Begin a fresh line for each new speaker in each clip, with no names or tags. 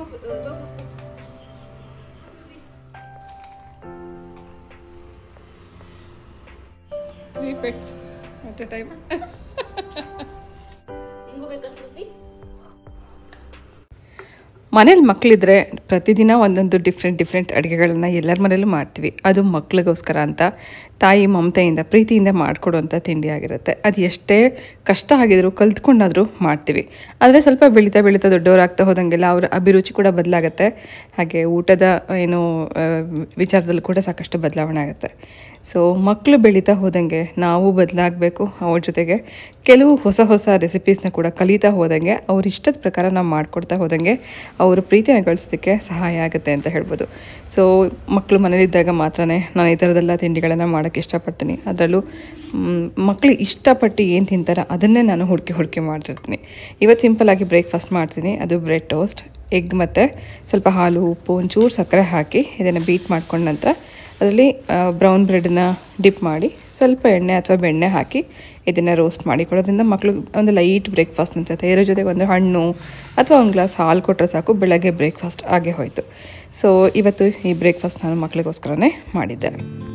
uh, dog of course.
Three pets at a time
ನಿಂಗೂ ಬೇಕಾ ಸ್ನೂಪಿ
ಮನೇಲಿ ಮಕ್ಕಳಿದ್ರೆ ಪ್ರತಿದಿನ ಒಂದೊಂದು ಡಿಫ್ರೆಂಟ್ ಡಿಫ್ರೆಂಟ್ ಅಡುಗೆಗಳನ್ನ ಎಲ್ಲರ ಮನೇಲೂ ಮಾಡ್ತೀವಿ ಅದು ಮಕ್ಳಿಗೋಸ್ಕರ ಅಂತ ತಾಯಿ ಮಮತೆಯಿಂದ ಪ್ರೀತಿಯಿಂದ ಮಾಡಿಕೊಡುವಂಥ ತಿಂಡಿ ಆಗಿರುತ್ತೆ ಅದು ಎಷ್ಟೇ ಕಷ್ಟ ಆಗಿದ್ರು ಕಲ್ತ್ಕೊಂಡಾದರೂ ಮಾಡ್ತೀವಿ ಆದರೆ ಸ್ವಲ್ಪ ಬೆಳೀತಾ ಬೆಳೀತಾ ದೊಡ್ಡವರಾಗ್ತಾ ಹೋದಂಗೆಲ್ಲ ಅವರ ಅಭಿರುಚಿ ಕೂಡ ಬದಲಾಗುತ್ತೆ ಹಾಗೆ ಊಟದ ಏನು ಆ, ವಿಚಾರದಲ್ಲಿ ಕೂಡ ಸಾಕಷ್ಟು ಬದಲಾವಣೆ ಆಗುತ್ತೆ ಸೊ ಮಕ್ಕಳು ಬೆಳೀತಾ ಹೋದಂಗೆ ನಾವು ಬದಲಾಗಬೇಕು ಅವ್ರ ಜೊತೆಗೆ ಕೆಲವು ಹೊಸ ಹೊಸ ರೆಸಿಪೀಸ್ನ ಕೂಡ ಕಲಿತಾ ಹೋದಂಗೆ ಅವ್ರ ಇಷ್ಟದ ಪ್ರಕಾರ ನಾವು ಮಾಡಿಕೊಡ್ತಾ ಹೋದಂಗೆ ಅವರು ಪ್ರೀತಿನ ಗಳಿಸೋದಕ್ಕೆ ಸಹಾಯ ಆಗುತ್ತೆ ಅಂತ ಹೇಳ್ಬೋದು ಸೊ ಮಕ್ಕಳು ಮನೇಲಿದ್ದಾಗ ಮಾತ್ರನೇ ನಾನು ಈ ಥರದೆಲ್ಲ ತಿಂಡಿಗಳನ್ನು ಮಾಡೋಕ್ಕೆ ಇಷ್ಟಪಡ್ತೀನಿ ಅದರಲ್ಲೂ ಮಕ್ಕಳು ಇಷ್ಟಪಟ್ಟು ಏನು ತಿಂತಾರೋ ಅದನ್ನೇ ನಾನು ಹುಡುಕಿ ಹುಡುಕಿ ಮಾಡ್ತಿರ್ತೀನಿ ಇವತ್ತು ಸಿಂಪಲ್ಲಾಗಿ ಬ್ರೇಕ್ಫಾಸ್ಟ್ ಮಾಡ್ತೀನಿ ಅದು ಬ್ರೆಡ್ ಟೋಸ್ಟ್ ಎಗ್ ಮತ್ತು ಸ್ವಲ್ಪ ಹಾಲು ಉಪ್ಪು ಒಂಚೂರು ಸಕ್ಕರೆ ಹಾಕಿ ಇದನ್ನು ಬೀಟ್ ಮಾಡ್ಕೊಂಡ ನಂತರ ಅದರಲ್ಲಿ ಬ್ರೌನ್ ಬ್ರೆಡನ್ನ ಡಿಪ್ ಮಾಡಿ ಸ್ವಲ್ಪ ಎಣ್ಣೆ ಅಥವಾ ಬೆಣ್ಣೆ ಹಾಕಿ ಇದನ್ನು ರೋಸ್ಟ್ ಮಾಡಿ ಕೊಡೋದ್ರಿಂದ ಮಕ್ಕಳು ಒಂದು ಲೈಟ್ ಬ್ರೇಕ್ಫಾಸ್ಟ್ ಅನ್ಸುತ್ತೆ ಇದರ ಜೊತೆಗೆ ಒಂದು ಹಣ್ಣು ಅಥವಾ ಒಂದು ಗ್ಲಾಸ್ ಹಾಲು ಕೊಟ್ಟರೆ ಸಾಕು ಬೆಳಗ್ಗೆ ಬ್ರೇಕ್ಫಾಸ್ಟ್ ಆಗೇ ಹೋಯಿತು ಸೊ ಇವತ್ತು ಈ ಬ್ರೇಕ್ಫಾಸ್ಟ್ ನಾನು ಮಕ್ಕಳಿಗೋಸ್ಕರನೇ ಮಾಡಿದ್ದೆ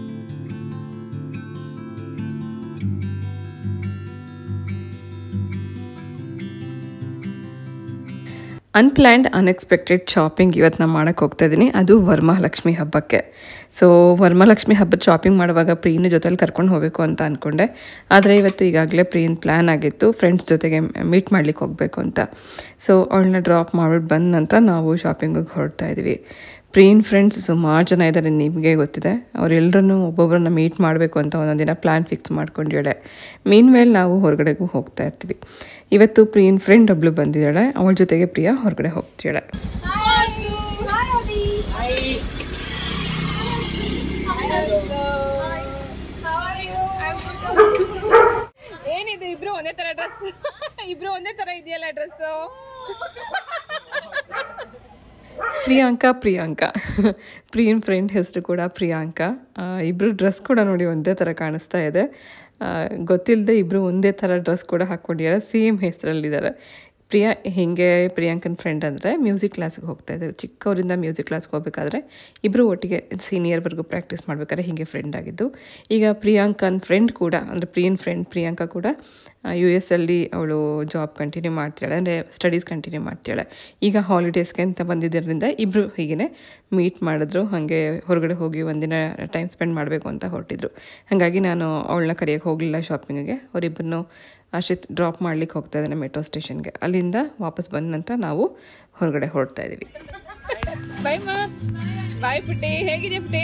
ಅನ್ಪ್ಲ್ಯಾಂಡ್ ಅನ್ಎಕ್ಸ್ಪೆಕ್ಟೆಡ್ ಶಾಪಿಂಗ್ ಇವತ್ತು ನಾನು ಮಾಡೋಕ್ಕೆ ಹೋಗ್ತಾ ಇದ್ದೀನಿ ಅದು ವರಮಹಾಲಕ್ಷ್ಮಿ ಹಬ್ಬಕ್ಕೆ ಸೊ ವರಮಹಾಲಕ್ಷ್ಮಿ ಹಬ್ಬದ ಶಾಪಿಂಗ್ ಮಾಡುವಾಗ ಪ್ರೀನ ಜೊತೆಲಿ ಕರ್ಕೊಂಡು ಹೋಗಬೇಕು ಅಂತ ಅಂದ್ಕೊಂಡೆ ಆದರೆ ಇವತ್ತು ಈಗಾಗಲೇ ಪ್ರೀನ್ ಪ್ಲ್ಯಾನ್ ಆಗಿತ್ತು ಫ್ರೆಂಡ್ಸ್ ಜೊತೆಗೆ ಮೀಟ್ ಮಾಡ್ಲಿಕ್ಕೆ ಹೋಗಬೇಕು ಅಂತ ಸೊ ಅವಳನ್ನ ಡ್ರಾಪ್ ಮಾಡ್ಬಿಟ್ಟು ಬಂದ ನಂತರ ನಾವು ಶಾಪಿಂಗಿಗೆ ಹೊರಡ್ತಾ ಇದ್ವಿ ಪ್ರೀನ್ ಫ್ರೆಂಡ್ಸ್ ಸುಮಾರು ಜನ ಇದ್ದಾರೆ ನಿಮಗೆ ಗೊತ್ತಿದೆ ಅವರೆಲ್ಲರನ್ನು ಒಬ್ಬೊಬ್ಬರನ್ನ ಮೀಟ್ ಮಾಡಬೇಕು ಅಂತ ಒಂದೊಂದು ದಿನ ಪ್ಲ್ಯಾನ್ ಫಿಕ್ಸ್ ಮಾಡ್ಕೊಂಡಿದ್ದಾಳೆ ಮೀನ್ ಮೇಲೆ ನಾವು ಹೊರಗಡೆಗೂ ಹೋಗ್ತಾ ಇರ್ತೀವಿ ಇವತ್ತು ಪ್ರೀನ್ ಫ್ರೆಂಡ್ ಒಬ್ಳು ಬಂದಿದ್ದಾಳೆ ಅವಳ ಜೊತೆಗೆ ಪ್ರಿಯಾ ಹೊರಗಡೆ ಹೋಗ್ತಿದ್ದಾಳೆ
Hi, Asu. Hi, Adi. Hi. Hello. Hi. How are you? I'm good.
ಏನಿದೆ ಇಬ್ರು ಒಂದೇ ತರ ಡ್ರೆಸ್ ಇಬ್ರು ಒಂದೇ ತರ ಇದೆಯಲ್ಲ ಡ್ರೆಸ್ ಪ್ರಿಯಾಂಕಾ ಪ್ರಿಯಾಂಕಾ ಪ್ರಿಯನ್ ಫ್ರೆಂಡ್ ಹೆಸರು ಕೂಡ ಪ್ರಿಯಾಂಕಾ ಆ, ಇಬ್ರು ಡ್ರೆಸ್ ಕೂಡ ನೋಡಿ ಒಂದೇ ಥರ ಕಾಣಿಸ್ತಾ ಇದೆ ಗೊತ್ತಿಲ್ಲದೆ ಇಬ್ರು ಒಂದೇ ಥರ ಡ್ರೆಸ್ ಕೂಡ ಹಾಕ್ಕೊಂಡಿದ್ದಾರೆ ಸೇಮ್ ಹೆಸರಲ್ಲಿದ್ದಾರೆ ಪ್ರಿಯಾ ಹೀಗೆ ಪ್ರಿಯಾಂಕನ್ ಫ್ರೆಂಡ್ ಅಂದರೆ ಮ್ಯೂಸಿಕ್ ಕ್ಲಾಸ್ಗೆ ಹೋಗ್ತಾ ಇದ್ದಾರೆ ಚಿಕ್ಕವರಿಂದ ಮ್ಯೂಸಿಕ್ ಕ್ಲಾಸ್ಗೆ ಹೋಗಬೇಕಾದ್ರೆ ಇಬ್ಬರು ಒಟ್ಟಿಗೆ ಸೀನಿಯರ್ವರೆಗೂ ಪ್ರಾಕ್ಟೀಸ್ ಮಾಡ್ಬೇಕಾದ್ರೆ ಹೀಗೆ ಫ್ರೆಂಡ್ ಆಗಿದ್ದು ಈಗ ಪ್ರಿಯಾಂಕನ್ ಫ್ರೆಂಡ್ ಕೂಡ ಅಂದರೆ ಪ್ರಿಯನ್ ಫ್ರೆಂಡ್ ಪ್ರಿಯಾಂಕಾ ಕೂಡ ಯು ಎಸ್ ಅಲ್ಲಿ ಅವಳು ಜಾಬ್ ಕಂಟಿನ್ಯೂ ಮಾಡ್ತಾಳೆ ಅಂದರೆ ಸ್ಟಡೀಸ್ ಕಂಟಿನ್ಯೂ ಮಾಡ್ತಾಳೆ ಈಗ ಹಾಲಿಡೇಸ್ಗೆ ಅಂತ ಬಂದಿದ್ದರಿಂದ ಇಬ್ಬರು ಹೀಗೆ ಮೀಟ್ ಮಾಡಿದ್ರು ಹಾಗೆ ಹೊರಗಡೆ ಹೋಗಿ ಒಂದಿನ ಟೈಮ್ ಸ್ಪೆಂಡ್ ಮಾಡಬೇಕು ಅಂತ ಹೊರಟಿದ್ರು ಹಾಗಾಗಿ ನಾನು ಅವಳನ್ನ ಕರೆಯೋಕ್ಕೆ ಹೋಗಲಿಲ್ಲ ಶಾಪಿಂಗಿಗೆ ಅವರಿಬ್ಬರನ್ನು ಅಶಿತ್ ಡ್ರಾಪ್ ಮಾಡ್ಲಿಕ್ಕೆ ಹೋಗ್ತಾ ಇದ್ದಾನೆ ಮೆಟ್ರೋ ಸ್ಟೇಷನ್ಗೆ ಅಲ್ಲಿಂದ ವಾಪಸ್ ಬಂದ ನಂತರ ನಾವು ಹೊರಗಡೆ ಹೊರಡ್ತಾ ಇದ್ದೀವಿ ಬಾಯ್ ಮಾ ಬಾಯ್ ಪುಟ್ಟಿ ಹೇಗಿದೆ ಪುಟ್ಟಿ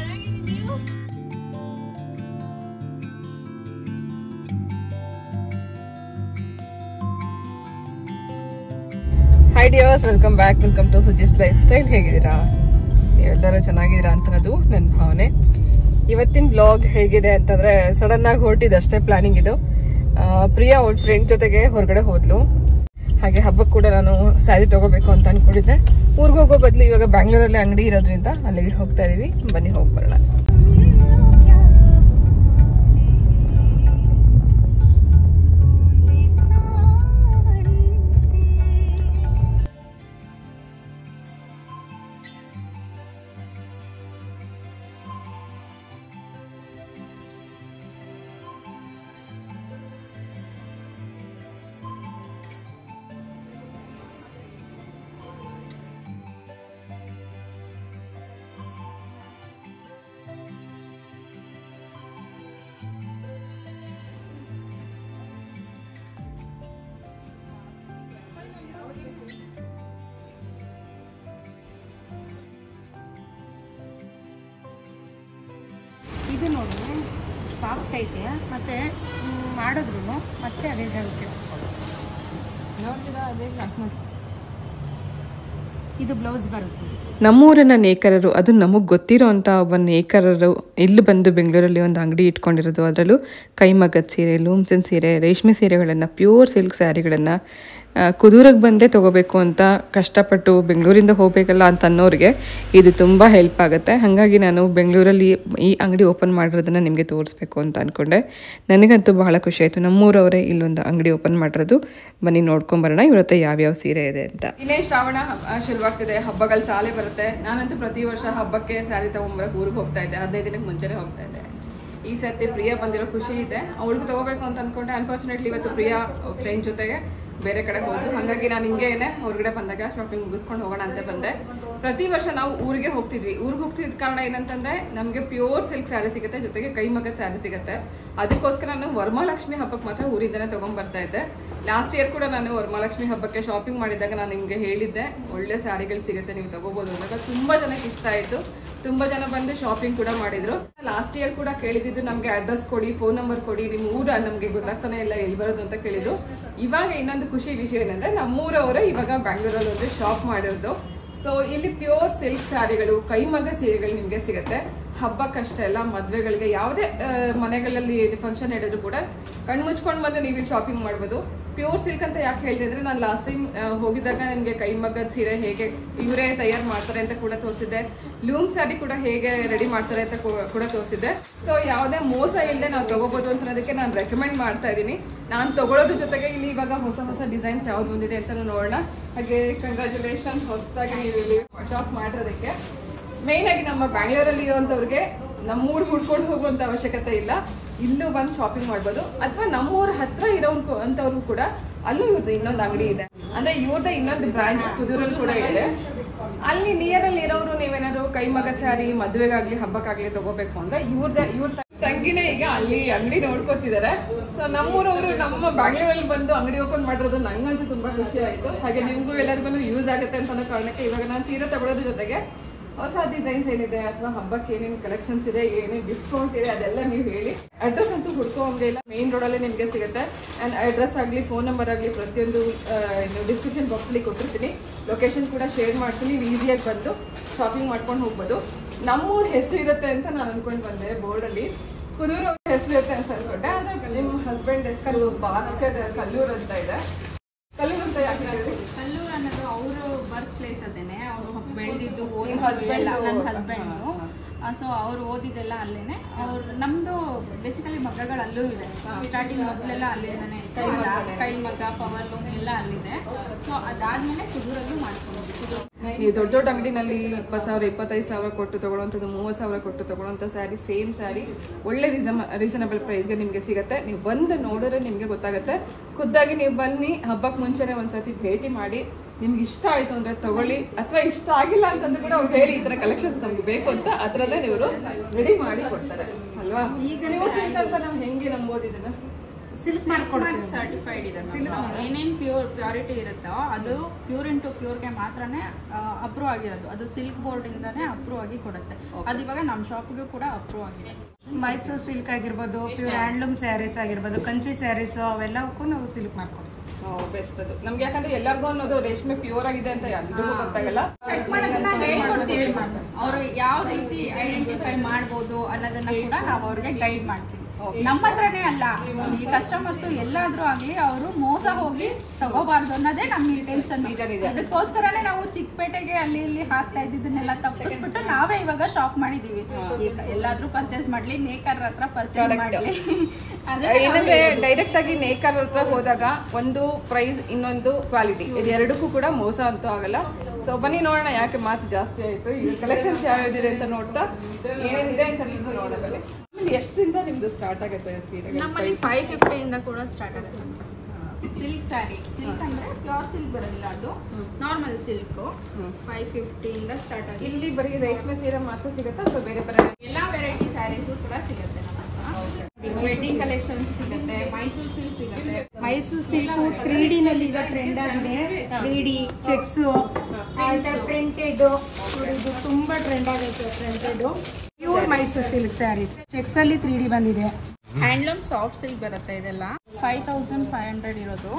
hi dears welcome back welcome to Suji's lifestyle ಹೇಗಿದ್ದೀರಾ ನೀವೆಲ್ಲರೂ ಚೆನ್ನಾಗಿದ್ದೀರಾ ಅಂತನದು ನನ್ನ ಭಾವನೆ ಇವತ್ತಿನ ಬ್ಲಾಗ್ ಹೇಗಿದೆ ಅಂತಂದ್ರೆ ಸಡನ್ ಆಗಿ ಹೊರಟಿದ್ದು ಅಷ್ಟೇ ಪ್ಲಾನಿಂಗ್ ಇದು ಆ, ಪ್ರಿಯಾ ಅವಳ ಫ್ರೆಂಡ್ ಜೊತೆಗೆ ಹೊರಗಡೆ ಹೋದ್ಲು ಹಾಗೆ ಹಬ್ಬಕ್ಕೆ ಕೂಡ ನಾನು ಸ್ಯಾರಿ ತಗೋಬೇಕು ಅಂತ ಅನ್ಕೊಂಡಿದ್ದೆ ಊರಿಗೆ ಹೋಗೋ ಬದಲು ಇವಾಗ ಬ್ಯಾಂಗ್ಳೂರಲ್ಲಿ ಅಂಗಡಿ ಇರೋದ್ರಿಂದ ಅಲ್ಲಿಗೆ ಹೋಗ್ತಾ ಇದೀವಿ ಬನ್ನಿ ಹೋಗಿ ಬರೋಣ
ಇದು ನೋಡಿ ಸಾಫ್ಟ್ ಐತೆ ಮತ್ತೆ ಹ್ಮ್, ಮಾಡಿದ್ರು ಮತ್ತೆ ಅದೇ ಜಾಗಕ್ಕೆ ಇದು ಬ್ಲೌಸ್ ಬರುತ್ತೆ
ನಮ್ಮೂರಿನ ನೇಕಾರರು ಅದು ನಮಗೆ ಗೊತ್ತಿರೋ ಅಂಥ ಒಬ್ಬ ನೇಕಾರರು ಇಲ್ಲಿ ಬಂದು ಬೆಂಗಳೂರಲ್ಲಿ ಒಂದು ಅಂಗಡಿ ಇಟ್ಕೊಂಡಿರೋದು ಅದರಲ್ಲೂ ಕೈಮಗ್ಗದ ಸೀರೆ ಲೂಮ್ಸನ್ ಸೀರೆ ರೇಷ್ಮೆ ಸೀರೆಗಳನ್ನು ಪ್ಯೂರ್ ಸಿಲ್ಕ್ ಸ್ಯಾರಿಗಳನ್ನು ಕುದೂರಿಗೆ ಬಂದೇ ತೊಗೋಬೇಕು ಅಂತ ಕಷ್ಟಪಟ್ಟು ಬೆಂಗಳೂರಿಂದ ಹೋಗಬೇಕಲ್ಲ ಅಂತ ಅನ್ನೋರಿಗೆ ಇದು ತುಂಬ ಹೆಲ್ಪ್ ಆಗುತ್ತೆ ಹಾಗಾಗಿ ನಾನು ಬೆಂಗಳೂರಲ್ಲಿ ಈ ಅಂಗಡಿ ಓಪನ್ ಮಾಡಿರೋದನ್ನು ನಿಮಗೆ ತೋರಿಸ್ಬೇಕು ಅಂತ ಅಂದ್ಕೊಂಡೆ ನನಗಂತೂ ಬಹಳ ಖುಷಿ ಆಯಿತು ನಮ್ಮೂರವರೇ ಇಲ್ಲೊಂದು ಅಂಗಡಿ ಓಪನ್ ಮಾಡಿರೋದು ಬನ್ನಿ ನೋಡ್ಕೊಂಬರೋಣ ಇವ್ರ ಹತ್ರ ಯಾವ್ಯಾವ ಸೀರೆ ಇದೆ ಅಂತ ಇನ್ನೇ ಶ್ರಾವಣ ಹಬ್ಬ ಶುರುವಾಗ್ತಿದೆ ಹಬ್ಬಗಳ ಸಾಲೆ ಬರುತ್ತೆ ನಾನಂತೂ ಪ್ರತಿ ವರ್ಷ ಹಬ್ಬಕ್ಕೆ ಸ್ಯಾರಿ ತೊಗೊಂಬರಕ್ಕೆ ಊರಿಗೆ ಹೋಗ್ತಾ ಇದ್ದೆ ಹದಿನೈದು ದಿನಕ್ಕೆ ಮುಂಚೆನೇ ಹೋಗ್ತಾ ಇದ್ದೆ ಈ ಸರ್ತಿ ಪ್ರಿಯಾ ಬಂದಿರೋ ಖುಷಿ ಇದೆ ಅವಳಿಗೆ ತಗೋಬೇಕು ಅಂತ ಅನ್ಕೊಂಡೆ ಅನ್ಫಾರ್ಚುನೇಟ್ಲಿ ಇವತ್ತು ಪ್ರಿಯಾ ಫ್ರೆಂಡ್ ಜೊತೆಗೆ ಬೇರೆ ಕಡೆ ಹೋದ್ಲು ಹಾಗಾಗಿ ನಾನು ಹಿಂಗೇನೆ ಹೊರಗಡೆ ಬಂದಾಗ ಶಾಪಿಂಗ್ ಮುಗಿಸ್ಕೊಂಡು ಹೋಗೋಣ ಅಂತ ಬಂದೆ ಪ್ರತಿ ವರ್ಷ ನಾವು ಊರಿಗೆ ಹೋಗ್ತಿದ್ವಿ ಊರಿಗೆ ಹೋಗ್ತಿದ್ದ ಕಾರಣ ಏನಂತಂದ್ರೆ ನಮಗೆ ಪ್ಯೂರ್ ಸಿಲ್ಕ್ ಸ್ಯಾರಿ ಸಿಗುತ್ತೆ ಜೊತೆಗೆ ಕೈ ಮಗದ ಸ್ಯಾರಿ ಸಿಗುತ್ತೆ ಅದಕ್ಕೋಸ್ಕರ ನಾನು ವರಮಹಾಲಕ್ಷ್ಮಿ ಹಬ್ಬಕ್ಕೆ ಮಾತ್ರ ಊರಿಂದನೇ ತಗೊಂಡ್ ಬರ್ತಾ ಇದ್ದೆ ಲಾಸ್ಟ್ ಇಯರ್ ಕೂಡ ನಾನು ವರಮಹಾಲಕ್ಷ್ಮಿ ಹಬ್ಬಕ್ಕೆ ಶಾಪಿಂಗ್ ಮಾಡಿದಾಗ ನಾನು ನಿಮಗೆ ಹೇಳಿದ್ದೆ ಒಳ್ಳೆ ಸ್ಯಾರಿಗಳು ಸಿಗುತ್ತೆ ನೀವು ತಗೋಬಹುದು ಅಂದಾಗ ತುಂಬಾ ಜನಕ್ಕೆ ಇಷ್ಟ ಆಯ್ತು ತುಂಬಾ ಜನ ಬಂದು ಶಾಪಿಂಗ್ ಕೂಡ ಮಾಡಿದ್ರು ಲಾಸ್ಟ್ ಇಯರ್ ಕೂಡ ಕೇಳಿದ್ದು ನಮ್ಗೆ ಅಡ್ರೆಸ್ ಕೊಡಿ ಫೋನ್ ನಂಬರ್ ಕೊಡಿ ನಿಮ್ ಊರ ನಮ್ಗೆ ಗೊತ್ತಾಗ್ತಾನೆ ಇಲ್ಲ ಎಲ್ಲಿ ಬರೋದು ಅಂತ ಕೇಳಿದ್ರು ಇವಾಗ ಇನ್ನೊಂದು ಖುಷಿ ವಿಷಯ ಏನಂದ್ರೆ ನಮ್ಮೂರವರೇ ಇವಾಗ ಬ್ಯಾಂಗ್ಳೂರಲ್ಲಿ ಒಂದು ಶಾಪ್ ಮಾಡಿರೋದು ಸೊ ಇಲ್ಲಿ ಪ್ಯೂರ್ ಸಿಲ್ಕ್ ಸ್ಯಾರಿಗಳು ಕೈಮಗ್ಗ ಸೀರೆಗಳು ನಿಮಗೆ ಸಿಗುತ್ತೆ ಹಬ್ಬಕ್ಕಷ್ಟೇ ಅಲ್ಲ ಮದ್ವೆಗಳಿಗೆ ಯಾವುದೇ ಆ, ಮನೆಗಳಲ್ಲಿ ಫಂಕ್ಷನ್ ಹೇಳಿದ್ರು ಕೂಡ ಕಣ್ಣು ಮುಚ್ಕೊಂಡು ಬಂದು ನೀವು ಇಲ್ಲಿ ಶಾಪಿಂಗ್ ಮಾಡ್ಬೋದು ಪ್ಯೂರ್ ಸಿಲ್ಕ್ ಅಂತ ಯಾಕೆ ಹೇಳಿದೆ ಅಂದ್ರೆ ನಾನು ಲಾಸ್ಟ್ ಟೈಮ್ ಹೋಗಿದ್ದಾಗ ನಿಮಗೆ ಕೈಮಗ್ಗದ ಸೀರೆ ಹೇಗೆ ಇವರೇ ತಯಾರು ಮಾಡ್ತಾರೆ ಅಂತ ಕೂಡ ತೋರಿಸಿದ್ದೆ ಲೂಮ್ ಸ್ಯಾರಿ ಕೂಡ ಹೇಗೆ ರೆಡಿ ಮಾಡ್ತಾರೆ ಅಂತ ಕೂ- ಕೂಡ ತೋರಿಸಿದ್ದೆ ಸೊ ಯಾವುದೇ ಮೋಸ ಇಲ್ಲದೆ ನಾವು ತಗೋಬಹುದು ಅಂತ ಅನ್ನೋದಕ್ಕೆ ನಾನು ರೆಕಮೆಂಡ್ ಮಾಡ್ತಾ ಇದ್ದೀನಿ ನಾನು ತಗೊಳ್ಳೋದ್ರ ಜೊತೆಗೆ ಇಲ್ಲಿ ಇವಾಗ ಹೊಸ ಹೊಸ ಡಿಸೈನ್ಸ್ ಯಾವ್ದು ಬಂದಿದೆ ಅಂತ ನೋಡೋಣ ಹಾಗೆ ಕಂಗ್ರ್ಯಾಚುಲೇಷನ್ ಹೊಸದಾಗಿ ನೀವು ಇಲ್ಲಿ ಶಾಪ್ ಮಾಡಿರೋದಕ್ಕೆ ಮೇನ್ ಆಗಿ ನಮ್ಮ ಬ್ಯಾಂಗ್ಳೂರಲ್ಲಿ ಇರುವಂತವ್ರಿಗೆ ನಮ್ಮೂರ್ ಹುಡ್ಕೊಂಡು ಹೋಗುವಂತ ಅವಶ್ಯಕತೆ ಇಲ್ಲ ಇಲ್ಲೂ ಬಂದು ಶಾಪಿಂಗ್ ಮಾಡ್ಬೋದು ಅಥವಾ ನಮ್ಮೂರ ಹತ್ರ ಇರೋ ಅಂತವ್ರು ಕೂಡ ಅಲ್ಲೂ ಇವ್ರದ್ದು ಇನ್ನೊಂದು ಅಂಗಡಿ ಇದೆ ಅಂದ್ರೆ ಇವ್ರದ್ದು ಇನ್ನೊಂದು ಬ್ರಾಂಚ್ ಕುದೂರಲ್ಲಿ ಕೂಡ ಇದೆ ಅಲ್ಲಿ ನಿಯರ್ ಅಲ್ಲಿ ಇರೋರು ನೀವೇನಾದ್ರು ಕೈ ಮಗ ಸ್ಯಾರಿ ಮದ್ವೆಗಾಗ್ಲಿ ಹಬ್ಬಕ್ಕಾಗ್ಲಿ ತಗೋಬೇಕು ಅಂದ್ರೆ ಇವ್ರದ ಇವ್ರ ತಂಗಿನೇ ಈಗ ಅಲ್ಲಿ ಅಂಗಡಿ ನೋಡ್ಕೋತಿದ್ದಾರೆ ಸೊ ನಮ್ಮೂರವರು ನಮ್ಮ ಬ್ಯಾಂಗ್ಳೂರಲ್ಲಿ ಬಂದು ಅಂಗಡಿ ಓಪನ್ ಮಾಡಿರೋದು ನಂಗಂತೂ ತುಂಬಾ ಖುಷಿ ಆಯ್ತು ಹಾಗೆ ನಿಮ್ಗೂ ಎಲ್ಲರಿಗೂ ಯೂಸ್ ಆಗುತ್ತೆ ಅಂತ ಅನ್ನೋ ಕಾರಣಕ್ಕೆ ಇವಾಗ ನಾನು ಸೀರೆ ತಗೊಳ್ಳೋದ್ರ ಜೊತೆಗೆ ಹೊಸ ಡಿಸೈನ್ಸ್ ಏನಿದೆ ಅಥವಾ ಹಬ್ಬಕ್ಕೆ ಏನೇನು ಕಲೆಕ್ಷನ್ಸ್ ಇದೆ ಏನೇನು ಡಿಸ್ಕೌಂಟ್ ಇದೆ ಅದೆಲ್ಲ ನೀವು ಹೇಳಿ ಅಡ್ರೆಸ್ ಅಂತೂ ಹುಡ್ಕೋಂಗೆ ಇಲ್ಲ ಮೇನ್ ರೋಡಲ್ಲೇ ನಿಮಗೆ ಸಿಗುತ್ತೆ ಆ್ಯಂಡ್ ಅಡ್ರೆಸ್ ಆಗಲಿ ಫೋನ್ ನಂಬರ್ ಆಗಲಿ ಪ್ರತಿಯೊಂದು ಡಿಸ್ಕ್ರಿಪ್ಷನ್ ಬಾಕ್ಸಲ್ಲಿ ಕೊಟ್ಟಿರ್ತೀನಿ ಲೊಕೇಶನ್ ಕೂಡ ಶೇರ್ ಮಾಡ್ತೀನಿ ನೀವು ಈಸಿಯಾಗಿ ಬಂದು ಶಾಪಿಂಗ್ ಮಾಡ್ಕೊಂಡು ಹೋಗ್ಬೋದು ನಮ್ಮೂರ ಹೆಸರು ಇರುತ್ತೆ ಅಂತ ನಾನು ಅನ್ಕೊಂಡು ಬಂದೆ ಬೋರ್ಡಲ್ಲಿ ಕುದೂರು ಹೆಸರು ಇರುತ್ತೆ ಅಂತ ಅನ್ಕೊಂಡೆ ಆದರೆ ನಿಮ್ಮ ಹಸ್ಬೆಂಡ್ ಹೆಸರು ಭಾಸ್ಕರ್ ಕಲ್ಲೂರ್ ಅಂತ ಇದೆ ಕಲ್ಲೂರ್ ಅಂತ ಯಾಕೆ ಹೇಳಿದ್ರಿ
ಕಲ್ಲೂರು ಅನ್ನೋದು ಅವರು ಬರ್ತ್ ಪ್ಲೇಸ್ ಅದೇನೆ ಅವರು ಬೆಳೆದಿದ್ದು
ನಿಮ್
ಓದಿದ್ದು
husband
ಎಲ್ಲ ನನ್ನ
ಹಾ,
ಹಸ್ಬೆಂಡು ಸೊ ಅವ್ರು ಓದಿದ್ದೆಲ್ಲ ಅಲ್ಲೇನೆ ಅವ್ರು ನಮ್ದು ಬೇಸಿಕಲಿ ಮಗ್ಗಗಳು ಅಲ್ಲೂ ಇದೆ ಸ್ಟಾರ್ಟಿಂಗ್ ಮೊದಲೆಲ್ಲ ಅಲ್ಲಿಂದಾನೆ ಕೈ ಮಗ ಕೈ ಮಗ ಪವರ್ ಲೂಮ್ ಎಲ್ಲ ಅಲ್ಲಿದೆ ಸೊ ಅದಾದ್ಮೇಲೆ ಕುದೂರಲ್ಲೂ ಮಾಡ್ಕೊಂಡ್ವಿ ಕುದೂರು
ನೀವು ದೊಡ್ಡ ದೊಡ್ಡ ಅಂಗಡಿನಲ್ಲಿ ಇಪ್ಪತ್ತು ಸಾವಿರ ಇಪ್ಪತ್ತೈದು ಸಾವಿರ ಕೊಟ್ಟು ತಗೊಳ್ಳೋಂಥದ್ದು ಮೂವತ್ತು ಸಾವಿರ ಕೊಟ್ಟು ತಗೊಳ್ಳೋಂಥ ಸ್ಯಾರಿ ಸೇಮ್ ಸ್ಯಾರಿ ಒಳ್ಳೆ ರೀಸನ್ ರೀಸನಬಲ್ ಪ್ರೈಸ್ಗೆ ನಿಮಗೆ ಸಿಗುತ್ತೆ ನೀವು ಬಂದು ನೋಡಿದ್ರೆ ನಿಮಗೆ ಗೊತ್ತಾಗುತ್ತೆ ಖುದ್ದಾಗಿ ನೀವು ಬನ್ನಿ ಹಬ್ಬಕ್ಕೆ ಮುಂಚೆನೆ ಒಂದ್ಸತಿ ಭೇಟಿ ಮಾಡಿ ನಿಮ್ಗೆ ಇಷ್ಟ ಆಯ್ತು ಅಂದ್ರೆ ತಗೊಳ್ಳಿ ಅಥವಾ ಇಷ್ಟ ಆಗಿಲ್ಲ ಅಂತಂದ್ರೆ ಕೂಡ ಅವ್ರು ಹೇಳಿ ಈ ತರ ಕಲೆಕ್ಷನ್ಸ್ ನಮ್ಗೆ ಬೇಕು ಅಂತ ಅದ್ರಲ್ಲೇ ಇವರು ರೆಡಿ ಮಾಡಿ ಕೊಡ್ತಾರೆ ಅಲ್ವಾ ಈಗ ನೀವು ಅಂತ ನಾವು ಹೆಂಗೆ ನಂಬೋದು ಇದನ್ನ
ಸಿಲ್ಕ್ ಮಾಡ್ಕೊಡ್ತೀವಿ
ಸರ್ಟಿಫೈಡ್ ಇದೆ ಏನೇನು ಪ್ಯೂರ್ ಪ್ಯೂರಿಟಿ ಇರುತ್ತೋ ಅದು ಪ್ಯೂರ್ ಇಂಟು ಪ್ಯೂರ್ಗೆ ಮಾತ್ರನೇ ಅಪ್ರೂವ್ ಆಗಿರೋದು ಅದು ಸಿಲ್ಕ್ ಬೋರ್ಡ್ ಇಂದಾನೆ ಅಪ್ರೂವ್ ಆಗಿ ಕೊಡುತ್ತೆ ಅದು ಇವಾಗ ನಮ್ಮ ಶಾಪ್ಗೂ ಕೂಡ ಅಪ್ರೂವ್ ಆಗಿದೆ
ಮೈಸೂರು ಸಿಲ್ಕ್ ಆಗಿರ್ಬೋದು ಪ್ಯೂರ್ ಹ್ಯಾಂಡ್ಲೂಮ್ ಸ್ಯಾರೀಸ್ ಆಗಿರ್ಬೋದು ಕಂಚಿ ಸ್ಯಾರೀಸ್ ಅವೆಲ್ಲವಕ್ಕೂ ನಾವು ಸಿಲ್ಕ್ ಮಾಡ್ಕೊಡ್ತೀವಿ
ಬೆಸ್ಟ್ ಅದು ನಮ್ಗೆ ಯಾಕಂದ್ರೆ ಎಲ್ಲರಿಗೂ ಅನ್ನೋದು ರೇಷ್ಮೆ ಪ್ಯೂರ್ ಆಗಿದೆ ಅಂತ ಎಲ್ರಿಗೂ ಗೊತ್ತಾಗಲ್ಲ
ಹೇಳ್ಕೊಡ್ತೀವಿ ಅವರು ಯಾವ ರೀತಿ ಐಡೆಂಟಿಫೈ ಮಾಡ್ಬೋದು ಅನ್ನೋದನ್ನ ಕೂಡ ನಾವು ಅವ್ರಿಗೆ ಗೈಡ್ ಮಾಡ್ತೀವಿ ನಮ್ಮ ಹತ್ರನೇ ಅಲ್ಲ ಈ ಕಸ್ಟಮರ್ಸ್ ಎಲ್ಲಾದ್ರೂ ಆಗ್ಲಿ ಅವರು ಮೋಸ ಹೋಗಿ ತಗೋಬಾರ್ದು ಅನ್ನೋದೇ ನಮ್ಮ ಇಂಟೆನ್ಷನ್
ನಿಜ, ನಿಜ.
ಅದಕ್ಕೋಸ್ಕರನೇ ನಾವು ಚಿಕ್ಕಪೇಟೆಗೆ ಅಲ್ಲಿ ಇಲ್ಲಿ ಹಾಕ್ತಾ ಇದ್ದಿದ್ದನ್ನೆಲ್ಲ ತಪ್ಪಿಸ್ಬಿಟ್ಟು ನಾವೇ ಇವಾಗ ಶಾಪ್ ಮಾಡಿದೀವಿ ಈಗ ಎಲ್ಲಾದ್ರೂ ಪರ್ಚೇಸ್ ಮಾಡ್ಲಿ ನೇಕರ್ ಹತ್ರ ಪರ್ಚೇಸ್ ಮಾಡ್ಲಿ ಅದನ್ನ ನಾವು
ಏನಂದ್ರೆ ಡೈರೆಕ್ಟ್ ಆಗಿ ನೇಕರ್ ಹತ್ರ ಹೋದಾಗ ಒಂದು ಪ್ರೈಸ್ ಇನ್ನೊಂದು ಕ್ವಾಲಿಟಿ ಇದು ಎರಡಕ್ಕೂ ಕೂಡ ಮೋಸ ಅಂತೂ ಆಗಲ್ಲ ಸೊ ಬನ್ನಿ ನೋಡೋಣ ಯಾಕೆ ಮಾತು ಜಾಸ್ತಿ ಆಯ್ತು ಈಗ ಕಲೆಕ್ಷನ್ಸ್ ಯಾವ್ಯಾವ್ದಿದೆ ಅಂತ ನೋಡ್ತಾ ಏನೇನಿದೆ ಅಂತ ನೀವು ನೋಡೋಣ ಬನ್ನಿ. ಆಮೇಲೆ ಎಷ್ಟರಿಂದ ನಿಮ್ದು ಸ್ಟಾರ್ಟ್ ಆಗುತ್ತೆ ಸೀರೆಗಳು
ನಮ್ಮಲ್ಲಿ ಫೈವ್ ಫಿಫ್ಟಿಯಿಂದ ಕೂಡ ಸ್ಟಾರ್ಟ್ ಆಗುತ್ತೆ ಸಿಲ್ಕ್ ಸ್ಯಾರಿ ಸಿಲ್ಕ್ ಅಂದ್ರೆ ಪ್ಯೂರ್ ಸಿಲ್ಕ್ ಬರೋದಿಲ್ಲ ಅದು ನಾರ್ಮಲ್ ಸಿಲ್ಕ್ ಫೈವ್ ಫಿಫ್ಟಿಯಿಂದ ಸ್ಟಾರ್ಟ್ ಆಗಿದೆ
ಇಲ್ಲಿ ಬರೀ ರೇಷ್ಮೆ ಸೀರೆ ಮಾತ್ರ ಸಿಗುತ್ತಾ ಅಥವಾ ಬೇರೆ ಬೇರೆ
ಎಲ್ಲಾ ವೆರೈಟಿ ಸ್ಯಾರೀಸು ಕೂಡ ಸಿಗುತ್ತೆ ವೆಡ್ಡಿಂಗ್ ಕಲೆಕ್ಷನ್ಸ್ ಸಿಗುತ್ತೆ ಮೈಸೂರು ಸಿಲ್ಕ್ ಸಿಗುತ್ತೆ
ಮೈಸೂರು ಸಿಲ್ಕ್ ತ್ರೀ ಡಿನಲ್ಲಿ ಈಗ ಟ್ರೆಂಡ್ ಆಗಿದೆ ತ್ರೀ ಡಿ ಚೆಕ್ಸ್ ಪ್ರಿಂಟೆಡ್ ಇದು ತುಂಬಾ ಟ್ರೆಂಡ್ ಆಗೈತೆ printed pure Mysuru silk saris checks ಅಲ್ಲಿ ತ್ರೀ ಡಿ ಬಂದಿದೆ
ಹ್ಯಾಂಡ್ಲೂಮ್ ಸಾಫ್ಟ್ ಸಿಲ್ಕ್ ಬರುತ್ತೆ ಇದೆಲ್ಲ ಫೈವ್ ತೌಸಂಡ್ ಫೈವ್ ಹಂಡ್ರೆಡ್ ಇರೋದು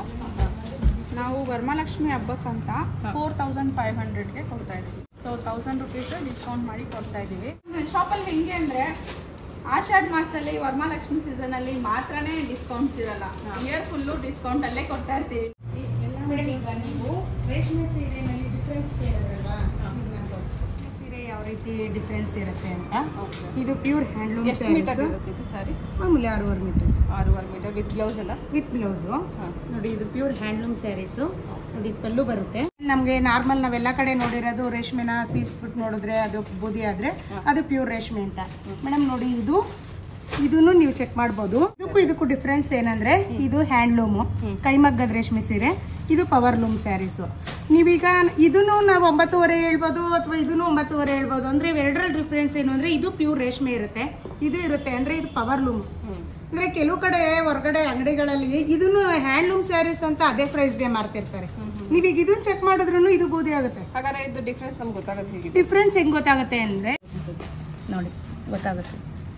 ನಾವು ವರಮಹಾಲಕ್ಷ್ಮಿ ಹಬ್ಬಕ್ಕಂತ ಫೋರ್ ತೌಸಂಡ್ ಫೈವ್ ಹಂಡ್ರೆಡ್ಗೆ ಕೊಡ್ತಾ ಇದ್ದೀವಿ ಸೊ ತೌಸಂಡ್ ರುಪೀಸ್ ಡಿಸ್ಕೌಂಟ್ ಮಾಡಿ ಕೊಡ್ತಾ ಇದ್ದೀವಿ ಶಾಪಲ್ಲಿ ಹೆಂಗೆ ಅಂದರೆ ಆಷಾಢ ಮಾಸದಲ್ಲಿ ವರಮಹಾಲಕ್ಷ್ಮಿ ಸೀಸನಲ್ಲಿ ಮಾತ್ರನೇ ಡಿಸ್ಕೌಂಟ್ಸ್ ಇರಲ್ಲ ಇಯರ್ ಫುಲ್ಲು ಡಿಸ್ಕೌಂಟ್ ಅಲ್ಲೇ ಕೊಡ್ತಾ ಇರ್ತೀವಿ
ಮೇಡಮ್ ಈಗ ನೀವು ರೇಷ್ಮೆ ಸೀರೆನಲ್ಲಿ ಡಿಫ್ರೆನ್ಸ್ ಕೇಳಿದ್ರಲ್ವಾ ಸೀರೆ ಯಾವ ರೀತಿ ಡಿಫ್ರೆನ್ಸ್ ಇರುತ್ತೆ ಅಂತ ಇದು ಪ್ಯೂರ್ ಹ್ಯಾಂಡ್ಲೂಮ್
ಎಷ್ಟು ಮೀಟರ್
ಸ್ಯಾರೀಸ್
ಇರುತ್ತೆ ಇದು ಸಾರಿ
ಮಾಮೂಲಿ ಆರೂವರೆ ಮೀಟರ್
ಆರೂವರೆ ಮೀಟರ್ ವಿತ್ ಬ್ಲೌಸ್ ಎಲ್ಲ
ವಿತ್ ಬ್ಲೌಸು
ಹಾ.
ನೋಡಿ ಇದು ಪ್ಯೂರ್ ಹ್ಯಾಂಡ್ಲೂಮ್ ಸ್ಯಾರೀಸು ನೋಡಿ ಇದು ಪಲ್ಲು ಬರುತ್ತೆ ನಮಗೆ ನಾರ್ಮಲ್ ನಾವೆಲ್ಲ ಕಡೆ ನೋಡಿರೋದು ರೇಷ್ಮೆನ ಸೀಸ್ಬಿಟ್ಟು ನೋಡಿದ್ರೆ ಅದು ಬೂದಿ ಆದ್ರೆ ಅದು ಪ್ಯೂರ್ ರೇಷ್ಮೆ ಅಂತ ಮೇಡಮ್ ನೋಡಿ ಇದು ಇದನ್ನು ನೀವು ಚೆಕ್ ಮಾಡ್ಬೋದು ಇದಕ್ಕೂ ಇದಕ್ಕೂ ಡಿಫ್ರೆನ್ಸ್ ಏನಂದ್ರೆ ಇದು ಹ್ಯಾಂಡ್ಲೂಮು ಕೈಮಗ್ಗದ ರೇಷ್ಮೆ ಸೀರೆ ಇದು ಪವರ್ ಲೂಮ್ ಸ್ಯಾರೀಸು ನೀವೀಗ ಇದನ್ನು ನಾವು ಒಂಬತ್ತುವರೆ ಹೇಳ್ಬೋದು ಅಥವಾ ಇದನ್ನು ಒಂಬತ್ತುವರೆ ಹೇಳ್ಬೋದು ಅಂದ್ರೆ ಇವೆರಡರ ಡಿಫ್ರೆನ್ಸ್ ಏನು ಅಂದ್ರೆ ಇದು ಪ್ಯೂರ್ ರೇಷ್ಮೆ ಇರುತ್ತೆ ಇದು ಇರುತ್ತೆ ಅಂದ್ರೆ ಇದು ಪವರ್ ಲೂಮ್ ಅಂದ್ರೆ ಕೆಲವು ಕಡೆ ಹೊರಗಡೆ ಅಂಗಡಿಗಳಲ್ಲಿ ಇದನ್ನು ಹ್ಯಾಂಡ್ಲೂಮ್ ಸ್ಯಾರೀಸ್ ಅಂತ ಅದೇ ಪ್ರೈಸ್ಗೆ ಮಾರ್ತಿರ್ತಾರೆ ನೀವೀಗ ಇದನ್ನ ಚೆಕ್ ಮಾಡಿದ್ರು ಇದು ಬೂದಿ ಆಗುತ್ತೆ
ಹಾಗಾದ್ರೆ ಇದು ಡಿಫ್ರೆನ್ಸ್ ನಮ್ಗೆ ಗೊತ್ತಾಗುತ್ತೆ ಹೇಗಿದೆ
ಡಿಫ್ರೆನ್ಸ್ ಹೆಂಗ್ ಗೊತ್ತಾಗುತ್ತೆ ಅಂದ್ರೆ ನೋಡಿ ಗೊತ್ತಾಗುತ್ತೆ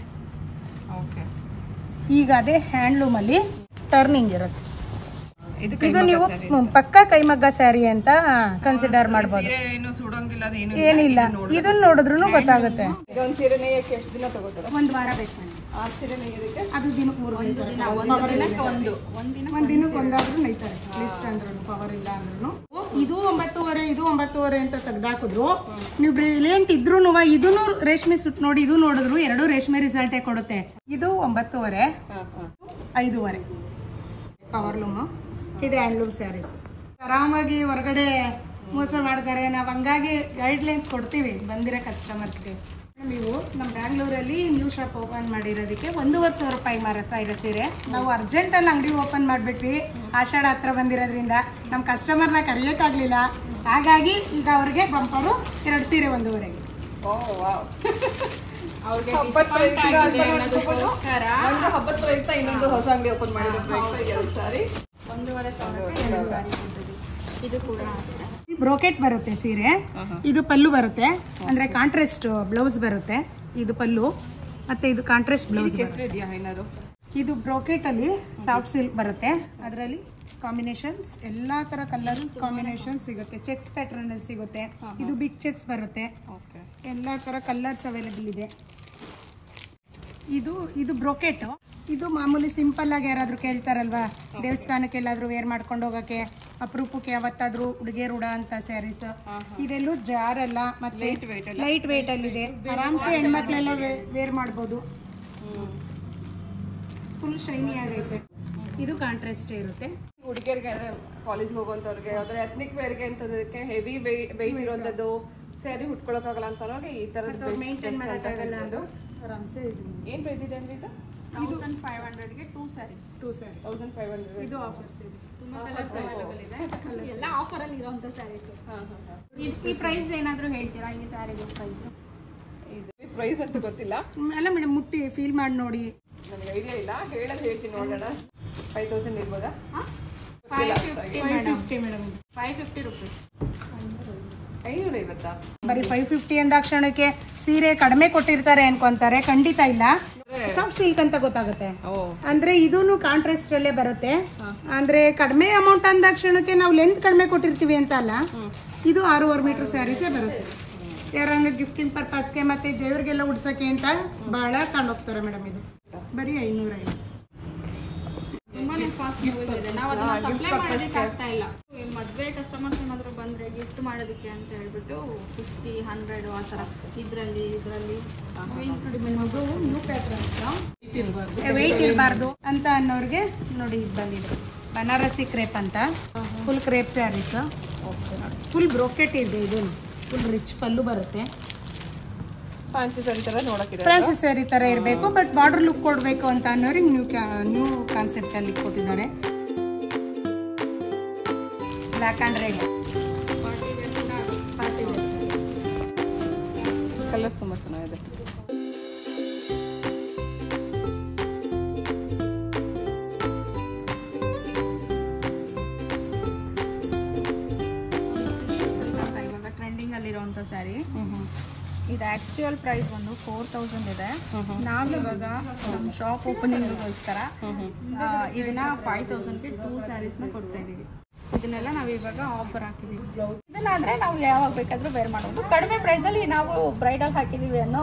ಓಕೆ
ಈಗ ಅದೇ ಹ್ಯಾಂಡ್ಲೂಮ್ ಅಲ್ಲಿ ಟರ್ನಿಂಗ್ ಇರುತ್ತೆ
ಇದು
ಇದು ನೀವು ಹ್ಮ್, ಪಕ್ಕ ಕೈಮಗ್ಗ ಸ್ಯಾರಿ ಅಂತ ಕನ್ಸಿಡರ್ ಮಾಡ್ಬೋದು
ಸೀರೆ ಏನು ಸುಡೋಂಗಿಲ್ಲ ಅದು ಏನು
ಏನಿಲ್ಲ ಇದನ್ನ ನೋಡಿದ್ರು ಗೊತ್ತಾಗುತ್ತೆ
ಇದೊಂದು ಸೀರೆ ನೇಯಕ್ಕೆ ಎಷ್ಟು ದಿನ ತಗೋತಾರ
ಒಂದ್ ವಾರ ಬೇಕು ನನಗೆ.
ಆ ಸೀರೆ ನೇಯೋದಕ್ಕೆ
ಅದು ದಿನಕ್ಕೆ ಮೂರು
ಒಂದು ದಿನ ಒಂದು ದಿನಕ್ಕೆ ಒಂದು ಒಂದು ದಿನ
ಒಂದ್ ದಿನಕ್ಕೆ ಒಂದಾದ್ರೂ ನೈತಾರೆ ಲಿಸ್ಟ್ ಅಂದ್ರೂ ಪವರ್ ಇಲ್ಲ ಅಂದ್ರೂ ಇದು ಒಂಬತ್ತುವರೆ ಇದು ಒಂಬತ್ತುವರೆ ಅಂತ ತೆಗ್ದಾಕಿದ್ರು ನೀವು ಬ್ರಿಲಿಯಂಟ್ ಇದ್ರು ಇದನ್ನು ರೇಷ್ಮೆ ಸುಟ್ ನೋಡಿ ಇದು ನೋಡಿದ್ರು ಎರಡು ರೇಷ್ಮೆ ರಿಸಲ್ಟೇ ಕೊಡುತ್ತೆ ಇದು ಒಂಬತ್ತುವರೆ
ಹಾಂ ಹಾಂ
ಐದೂವರೆ ಪವರ್ ಲೂಮು ಇದು ಹ್ಯಾಂಡ್ಲೂಮ್ ಸ್ಯಾರೀಸ್ ಆರಾಮಾಗಿ ಹೊರಗಡೆ ಮೋಸ ಮಾಡ್ತಾರೆ ನಾವು ಹಂಗಾಗಿ ಗೈಡ್ಲೈನ್ಸ್ ಕೊಡ್ತೀವಿ ಬಂದಿರೋ ಕಸ್ಟಮರ್ಸ್ಗೆ ನೀವು ನಮ್ಮ ಬ್ಯಾಂಗ್ಳೂರಲ್ಲಿ ನ್ಯೂ ಶಾಪ್ ಓಪನ್ ಮಾಡಿರೋದಕ್ಕೆ ಒಂದೂವರೆ ಸಾವಿರ ರೂಪಾಯಿ ಮಾರುತ್ತಾ ಇರೋ ಸೀರೆ ನಾವು ಅರ್ಜೆಂಟಲ್ಲಿ ಅಂಗಡಿ ಓಪನ್ ಮಾಡಿಬಿಟ್ವಿ ಆಷಾಢ ಹತ್ರ ಬಂದಿರೋದ್ರಿಂದ ನಮ್ಮ ಕಸ್ಟಮರ್ನ ಕರೆಯೋಕ್ಕಾಗಲಿಲ್ಲ ಹಾಗಾಗಿ ಈಗ ಅವ್ರಿಗೆ ಬಂಪರು ಎರಡು ಸೀರೆ ಒಂದೂವರೆಗೆ
ಓ ವಾವ್
ಅವ್ರಿಗೆ
ಹಬ್ಬದ
discount
ಪ್ರಯುಕ್ತ
ಆಗಿದೆ
ಅಂತ
ಅನ್ನೋದಕ್ಕೋಸ್ಕರ
ಒಂದು ಹಬ್ಬದ ಪ್ರಯುಕ್ತ ಇನ್ನೊಂದು ಹೊಸ ಅಂಗಡಿ ಓಪನ್ ಮಾಡಿರೋ ಪ್ರಯುಕ್ತ ಎರಡು ಸಾರಿ
ಒಂದೂವರೆ ಸಾವಿರಕ್ಕೆ ಎರಡು ಸಾರಿ ಕೊಟ್ಟಿದ್ದೀವಿ. ಇದು ಕೂಡ ಅಷ್ಟೇ
ಬ್ರೋಕೆಟ್ ಬರುತ್ತೆ ಸೀರೆ ಇದು ಪಲ್ಲು ಬರುತ್ತೆ ಅಂದ್ರೆ ಕಾಂಟ್ರಾಸ್ಟ್ ಬ್ಲೌಸ್ ಬರುತ್ತೆ ಇದು ಪಲ್ಲು ಮತ್ತೆ ಇದು ಕಾಂಟ್ರಾಸ್ಟ್ ಬ್ಲೌಸ್
ಹೆಸರು ಇದೆಯಾ ಏನಾದ್ರು
ಇದು ಬ್ರೋಕೆಟ್ ಅಲ್ಲಿ ಸಾಫ್ಟ್ ಸಿಲ್ಕ್ ಬರುತ್ತೆ ಅದರಲ್ಲಿ ಕಾಂಬಿನೇಷನ್ಸ್ ಎಲ್ಲಾ ತರ ಕಲರ್ಸ್ ಕಾಂಬಿನೇಷನ್ ಸಿಗುತ್ತೆ ಚೆಕ್ಸ್ ಪ್ಯಾಟರ್ನ್ ಅಲ್ಲಿ ಸಿಗುತ್ತೆ ಇದು ಬಿಗ್ ಚೆಕ್ಸ್ ಬರುತ್ತೆ
ಓಕೆ
ಎಲ್ಲಾ ತರ ಕಲರ್ಸ್ ಅವೈಲೇಬಲ್ ಇದೆ ಇದು ಇದು ಬ್ರೋಕೆಟ್ ಇದು ಮಾಮೂಲಿ ಸಿಂಪಲ್ ಆಗಿ ಯಾರಾದ್ರೂ ಕೇಳ್ತಾರಲ್ವಾ ದೇವಸ್ಥಾನಕ್ಕೆ ಎಲ್ಲಾದ್ರೂ ವೇರ್ ಮಾಡ್ಕೊಂಡು ಹೋಗಕ್ಕೆ ಅಪರೂಪಕ್ಕೆ ಯಾವತ್ತಾದ್ರೂ ಹುಡುಗಿಯರ್ ಉಡ ಅಂತ ಸ್ಯಾರೀಸ್ ಇದೆಲ್ಲೂ ಜಾರಲ್ಲ ಮತ್ತೆ
Light weight ಅಲ್ಲ?
ಲೈಟ್ ವೇಟ್ ಅಲ್ಲಿ ಇದೆ ಆರಾಮ್ಸೆ ಹೆಣ್ಮಕ್ಳೆಲ್ಲ ವೇರ್ ಮಾಡ್ಬೋದು ಫುಲ್ ಶೈನಿ ಆಗೈತೆ ಇದು ಕಾಂಟ್ರಾಸ್ಟ್ ಇರುತ್ತೆ
ಹುಡುಗಿಯರಿಗೆ ಕಾಲೇಜ್ಗೆ ಹೋಗುವಂಥವ್ರಿಗೆ ಯಾವ್ದಾರ ಎತ್ನಿಕ್ ವೇರ್ಗೆ ಅಂತದಕ್ಕೆ ಹೆವಿ ವೆಯ್ಟ್ ವೆಯ್ಟ್ ಇರೋಂಥದ್ದು ಸ್ಯಾರಿ ಹುಟ್ಕೊಳಕ್ಕಾಗಲ್ಲ ಅಂತ ಅನ್ನೋರಿಗೆ ಈ ಥರದ್ದು
ಮೇಂಟೈನ್ ಮಾಡೋಕ್ಕಾಗಲ್ಲ ಅದು ಆರಾಮ್ಸೆ ಇದು
ಏನು ಪ್ರೈಸ್ ಇದೆ ಅಂದ್ರೆ ಇದು
ತೌಸಂಡ್ ಫೈವ್ ಹಂಡ್ರೆಡ್ಗೆ two saris
two saris
thousand five hundred
ಇದು ಆಫರ್ಸ್ ಇದೆ
ತುಂಬಾ ಕಲರ್ಸ್ ಅವೈಲೇಬಲ್ ಇದೆ ಎಲ್ಲ ಆಫರಲ್ಲಿ ಇರೋಂಥ ಸ್ಯಾರೀಸ್
ಹಾಂ ಹಾಂ ಹಾಂ
ಈ ಪ್ರೈಸ್ ಏನಾದರೂ ಹೇಳ್ತೀರಾ ಈ ಸ್ಯಾರಿದು ಪ್ರೈಸ್
ಇದು ಪ್ರೈಸ್ ಅಂತ ಗೊತ್ತಿಲ್ಲ
ಹ್ಮ್, ಅಲ್ಲ ಮೇಡಮ್ ಮುಟ್ಟಿ ಫೀಲ್ ಮಾಡಿ ನೋಡಿ
ನನಗೆ ಐಡಿಯಾ ಇಲ್ಲ ಹೇಳೋದು ಹೇಳ್ತೀನಿ ನೋಡೋಣ ಫೈವ್ ತೌಸಂಡ್ ಇರ್ಬೋದಾ
five fifty
five
madam
fifty madam
five fifty rupees
ಐನೂರ ಐವತ್ತಾ
ಬರೀ ಫೈವ್ ಫಿಫ್ಟಿ ಅಂದಾಕ್ಷಣಕ್ಕೆ ಸೀರೆ ಕಡಿಮೆ ಕೊಟ್ಟಿರ್ತಾರೆ ಅನ್ಕೊಂತಾರೆ ಖಂಡಿತ ಇಲ್ಲ ಸಾಫ್ಟ್ ಸಿಲ್ಕ್ ಅಂತ ಗೊತ್ತಾಗುತ್ತೆ
ಓ
ಅಂದ್ರೆ ಇದೂನು ಕಾಂಟ್ರಾಸ್ಟ್ ಅಲ್ಲೇ ಬರುತ್ತೆ ಅಂದ್ರೆ ಕಡಿಮೆ ಅಮೌಂಟ್ ಅಂದಾಕ್ಷಣಕ್ಕೆ ನಾವು ಲೆಂತ್ ಕಡಿಮೆ ಕೊಟ್ಟಿರ್ತೀವಿ ಅಂತ ಅಲ್ಲ ಇದು ಆರೂವರೆ ಮೀಟರ್ ಸ್ಯಾರೀಸೇ ಬರುತ್ತೆ ಯಾರಂದ್ರೆ ಗಿಫ್ಟಿಂಗ್ ಪರ್ಪಸ್ಗೆ ಮತ್ತೆ ದೇವ್ರಿಗೆಲ್ಲ ಉಡ್ಸಕ್ಕೆ ಅಂತ ಬಹಳ ತಗೊಂಡೋಗ್ತಾರೆ ಮೇಡಮ್ ಇದು ಬರೀ ಐನೂರ ಐವತ್ತು
ತುಂಬಾನೇ ಫಾಸ್ಟ್ ಇದೆ ನಾವು ಅದನ್ನ ಸಪ್ಲೈ ಮಾಡೋದಕ್ಕೆ ಆಗ್ತಾ ಇಲ್ಲ ಈ ಮದ್ವೆ ಕಸ್ಟಮರ್ಸ್ ಏನಾದ್ರು ಬಂದ್ರೆ ಗಿಫ್ಟ್ ಮಾಡೋದಕ್ಕೆ ಅಂತ ಹೇಳ್ಬಿಟ್ಟು ಫಿಫ್ಟಿ ಹಂಡ್ರೆಡ್ ಆ ಥರ ಇದರಲ್ಲಿ ಇದರಲ್ಲಿ
ನ್ಯೂ ಪ್ಯಾಟ್ರನ್ಸ್ ವೆಯ್ಟ್ ಇರಬಾರ್ದು ಅಂತ ಅನ್ನೋರಿಗೆ ನೋಡಿ ಇದು ಬಂದಿದೆ ಬನಾರಸಿ ಕ್ರೇಪ್ ಅಂತ full crepe saris full brocade ಇದೆ ಇದು ಫುಲ್ ರಿಚ್ ಪಲ್ಲು ಬರುತ್ತೆ
ಫ್ಯಾನ್ಸಿ ಸೆಂಟರ್ ನೋಡಕ್ಕಿದೆ
ಫ್ರಾನ್ಸಿಸ್ ಸ್ಯಾರಿ ಥರ ಇರಬೇಕು ಬಟ್ ಬಾರ್ಡರ್ ಲುಕ್ ಕೊಡಬೇಕು ಅಂತ ಅನ್ನೋರಿಗೆ ನ್ಯೂ ನ್ಯೂ ಕಾನ್ಸೆಪ್ಟಲ್ಲಿ ಕೊಟ್ಟಿದ್ದಾರೆ black and red party
colours ತುಂಬ ಚೆನ್ನಾಗಿದೆ
ಇವಾಗ ಟ್ರೆಂಡಿಂಗ್ ಅಲ್ಲಿರುವಂಥ ಸ್ಯಾರಿ ಇದು ಆಕ್ಚುಯಲ್ ಪ್ರೈಸ್ ಬಂದು ಫೋರ್ ತೌಸಂಡ್ ಇದೆ ನಾವಿವಾಗ ನಮ್ಮ ಶಾಪ್ ಓಪನಿಂಗ್ಗೋಸ್ಕರ ಇದನ್ನ ಫೈವ್ ತೌಸಂಡ್ಗೆ ಟೂ ಸ್ಯಾರೀಸ್ನ ಕೊಡ್ತಾ ಇದೀವಿ ಇದನ್ನೆಲ್ಲ ನಾವು ಇವಾಗ ಆಫರ್ ಹಾಕಿದೀವಿ ಇದನ್ನಾದ್ರೆ ನಾವು ಯಾವಾಗ ಬೇಕಾದ್ರೂ ವೇರ್ ಮಾಡೋದು ಕಡಿಮೆ ಪ್ರೈಸಲ್ಲಿ ನಾವು ಬ್ರೈಡಲ್ ಹಾಕಿದೀವಿ ಅನ್ನೋ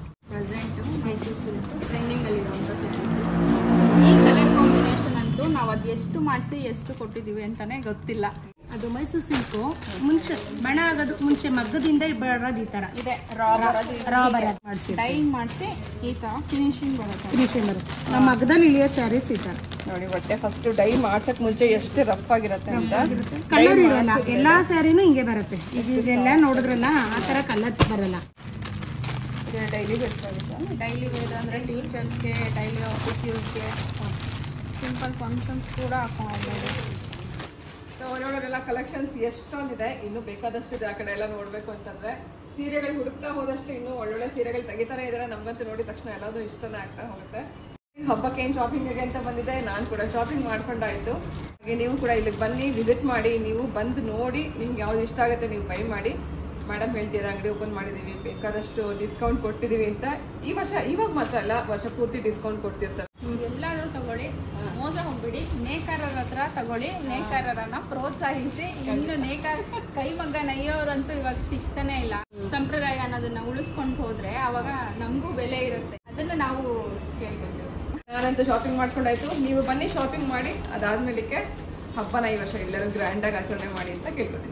ಪ್ರೆಸೆಂಟು ಮೈಸೂರು ಸಿಲ್ಕ್ ಟ್ರೆಂಡಿಂಗ್ ಅಲ್ಲಿರುವಂಥ ಸ್ಯಾರೀಸ್ ಈ ಕಲರ್ ಕಾಂಬಿನೇಷನ್ ಅಂತೂ ನಾವು ಅದು ಎಷ್ಟು ಮಾಡಿಸಿ ಎಷ್ಟು ಕೊಟ್ಟಿದ್ದೀವಿ ಅಂತಾನೆ ಗೊತ್ತಿಲ್ಲ
ಅದು ಮೈಸೂರು ಸಿಲ್ಕು ಮುಂಚೆ ಬಣ ಆಗೋದಕ್ಕೆ ಮುಂಚೆ ಮಗ್ಗದಿಂದ ಬರೋದು ಈ ತರ
ಇದೆ ರಾ ಬರೋದು
ರಾ ಬರೋದು ಮಾಡಿಸಿ
ಡೈಯಿಂಗ್ ಮಾಡಿಸಿ ಈ ಥರ ಫಿನಿಶಿಂಗ್ ಬರುತ್ತೆ
ಫಿನಿಶಿಂಗ್ ಬರುತ್ತೆ ನಮ್ಮ ಮಗ್ಗದಲ್ಲಿ ಇಳಿಯೋ ಸ್ಯಾರೀಸ್ ಈ ತರ
ನೋಡಿ ಬಟ್ಟೆ ಫಸ್ಟ್ ಡೈ ಮಾಡ್ಸಕ್ ಮುಂಚೆ ಎಷ್ಟು ರಫ್ ಆಗಿರತ್ತೆ ಅಂತ
ಕಲರ್ ಇರಲ್ಲ ಎಲ್ಲಾ ಸ್ಯಾರಿನೂ ಹಿಂಗೆ ಬರುತ್ತೆ ಈಗ ಇದೆಲ್ಲ ನೋಡಿದ್ರಲ್ಲ ಆ ತರ ಕಲರ್ಸ್ ಬರಲ್ಲ
ಡೈಲಿ ಬೇಕಾಗುತ್ತೆ
ಡೈಲಿ ವೇರ್ ಅಂದರೆ ಟೀಚರ್ಸ್ಗೆ ಡೈಲಿ ಆಫೀಸ್ ಯೂಸ್ಗೆ ಸಿಂಪಲ್ ಫಂಕ್ಷನ್ಸ್ ಕೂಡ ಹಾಕೊಂಡ್ಬೋದು
ಸೊ ನೋಡೋರೆಲ್ಲ ಕಲೆಕ್ಷನ್ಸ್ ಎಷ್ಟೊಂದಿದೆ ಇನ್ನು ಬೇಕಾದಷ್ಟಿದೆ ಆ ಕಡೆ ಎಲ್ಲ ನೋಡ್ಬೇಕು ಅಂತಂದ್ರೆ ಸೀರೆಗಳು ಹುಡುಕ್ತಾ ಹೋದಷ್ಟು ಇನ್ನು ಒಳ್ಳೊಳ್ಳೆ ಸೀರೆಗಳು ತೆಗಿತಾನೆ ಇದಾರೆ ನಮ್ಗಂತೂ ನೋಡಿದ ತಕ್ಷಣ ಎಲ್ಲದೂ ಇಷ್ಟನೇ ಆಗ್ತಾ ಹೋಗುತ್ತೆ ಹಬ್ಬಕ್ಕೆ ಏನು ಶಾಪಿಂಗ್ ಅಂತ ಬಂದಿದೆ ನಾನು ಕೂಡ ಶಾಪಿಂಗ್ ಮಾಡ್ಕೊಂಡಾಯ್ತು ಹಾಗೆ ನೀವು ಕೂಡ ಇಲ್ಲಿಗೆ ಬನ್ನಿ ವಿಸಿಟ್ ಮಾಡಿ ನೀವು ಬಂದು ನೋಡಿ ನಿಮ್ಗೆ ಯಾವ್ದು ಇಷ್ಟ ಆಗುತ್ತೆ ನೀವು ಬೈ ಮಾಡಿ ಮೇಡಮ್ ಹೇಳ್ತೀರಾ ಅಂಗಡಿ ಓಪನ್ ಮಾಡಿದೀವಿ ಬೇಕಾದಷ್ಟು ಡಿಸ್ಕೌಂಟ್ ಕೊಟ್ಟಿದೀವಿ ಅಂತ ಈ ವರ್ಷ ಇವಾಗ ಮಾತ್ರ ಅಲ್ಲ ವರ್ಷ ಪೂರ್ತಿ ಡಿಸ್ಕೌಂಟ್ ಕೊಡ್ತಿರ್ತಾರೆ
ಎಲ್ಲಾದ್ರೂ ತಗೊಳ್ಳಿ ಮೋಸ ಹೋಗ್ಬಿಡಿ ನೇಕಾರರ ಹತ್ರ ತಗೊಳ್ಳಿ ನೇಕಾರರನ್ನ ಪ್ರೋತ್ಸಾಹಿಸಿ ಇನ್ನು ನೇಕಾರ ಕೈಮಗ್ಗ ನೈಯೋರಂತೂ ಇವಾಗ ಸಿಗ್ತಾನೆ ಇಲ್ಲ ಸಂಪ್ರದಾಯ ಅನ್ನೋದನ್ನ ಉಳಿಸ್ಕೊಂಡು ಹೋದ್ರೆ ಅವಾಗ ನಮಗೂ ಬೆಲೆ ಇರುತ್ತೆ ಅದನ್ನ ನಾವು ಕೇಳ್ಕೊತೀವಿ
ನಾನಂತೂ ಶಾಪಿಂಗ್ ಮಾಡ್ಕೊಂಡಾಯ್ತು ನೀವು ಬನ್ನಿ ಶಾಪಿಂಗ್ ಮಾಡಿ ಅದಾದ್ಮೇಲಿಕ್ಕೆ ಹಬ್ಬನ ಈ ವರ್ಷ ಎಲ್ಲರೂ ಗ್ರ್ಯಾಂಡಾಗಿ ಆಚರಣೆ ಮಾಡಿ ಅಂತ ಕೇಳ್ಕೊತೀನಿ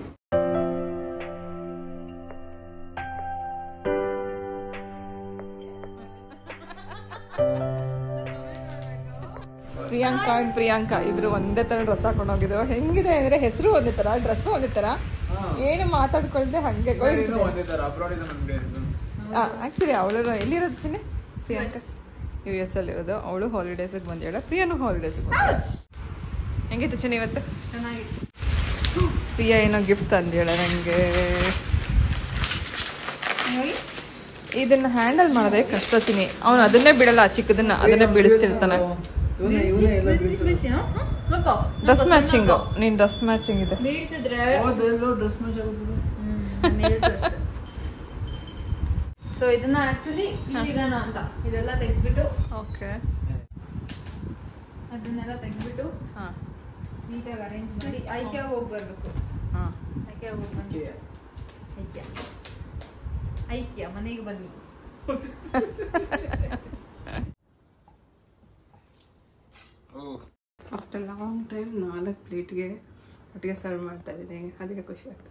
ಪ್ರಿಯಾಂಕಾ ಅಂಡ್ ಪ್ರಿಯಾಂಕಾ ಇಬ್ರು ಒಂದೇ ತರ ಡ್ರೆಸ್ ಹಾಕೊಂಡು ಹೋಗಿದ್ರು ಹೆಂಗಿದೆ ಅಂದ್ರೆ ಹೆಸರು ಒಂದೇ ತರ ಡ್ರೆಸ್ ಒಂದೇ ತರ ಏನು ಮಾತಾಡ್ಕೊಳ್ದೆ ಹಂಗೆ ಆಕ್ಚುಲಿ ಅವಳು ಎಲ್ಲಿರೋದು ಚಿನ್ನೆ ಪ್ರಿಯಾಂಕಾ ಯು ಎಸ್ ಅಲ್ಲಿ ಇರೋದು ಅವಳು ಹಾಲಿಡೇಸಿಗೆ ಬಂದಿದ್ದಾಳೆ ಪ್ರಿಯಾನು ಹಾಲಿಡೇಸಿಗೆ ಬಂದಿದ್ದಾಳೆ ಹೆಂಗಿತ್ತು ಚಿನ್ನ ಇವತ್ತು ಪ್ರಿಯಾ ಏನೋ ಗಿಫ್ಟ್ ತಂದಿದ್ದಾಳೆ ನನಗೆ ಇದನ್ನ ಹ್ಯಾಂಡಲ್ ಮಾಡೋದೇ ಕಷ್ಟ ಚಿನಿ ಅವನು ಅದನ್ನೇ ಬಿಡಲ್ಲ ಆ ಚಿಕ್ಕದನ್ನ ಅದನ್ನೇ ಬೀಳಿಸ್ತಿರ್ತಾನೆ ಡ್ರೆಸ್ ಮ್ಯಾಚಿಂಗ್ ನೀನ್ ಡ್ರೆಸ್ ಮ್ಯಾಚಿಂಗ್ ಇದೆ
ಸೊ ಇದನ್ನ ಆಕ್ಚುಲಿ ಇರೋಣ ಅಂತ ಇದೆಲ್ಲ ತೆಗ್ದ್ಬಿಟ್ಟು
ಓಕೆ
ಅದನ್ನೆಲ್ಲ ತೆಗ್ದ್ಬಿಟ್ಟು
ಹಾಂ
ನೀಟಾಗಿ ಅರೇಂಜ್ ಮಾಡಿ ಐಕ್ಯ ಹೋಗಿ ಬರ್ಬೇಕು
ಹಾಂ
ಐಕ್ಯ ಹೋಗಿ ಬನ್ನಿ ಐಕ್ಯ ಐಕ್ಯ ಮನೆಗೆ ಬನ್ನಿ
ಆಫ್ಟರ್ ಲಾಂಗ್ ಟೈಮ್ ನಾಲ್ಕು ಪ್ಲೇಟ್ಗೆ ಒಟ್ಟಿಗೆ ಸರ್ವ್ ಮಾಡ್ತಾ ಇದ್ದೀನಿ ಅದಕ್ಕೆ ಖುಷಿ ಆಗ್ತದೆ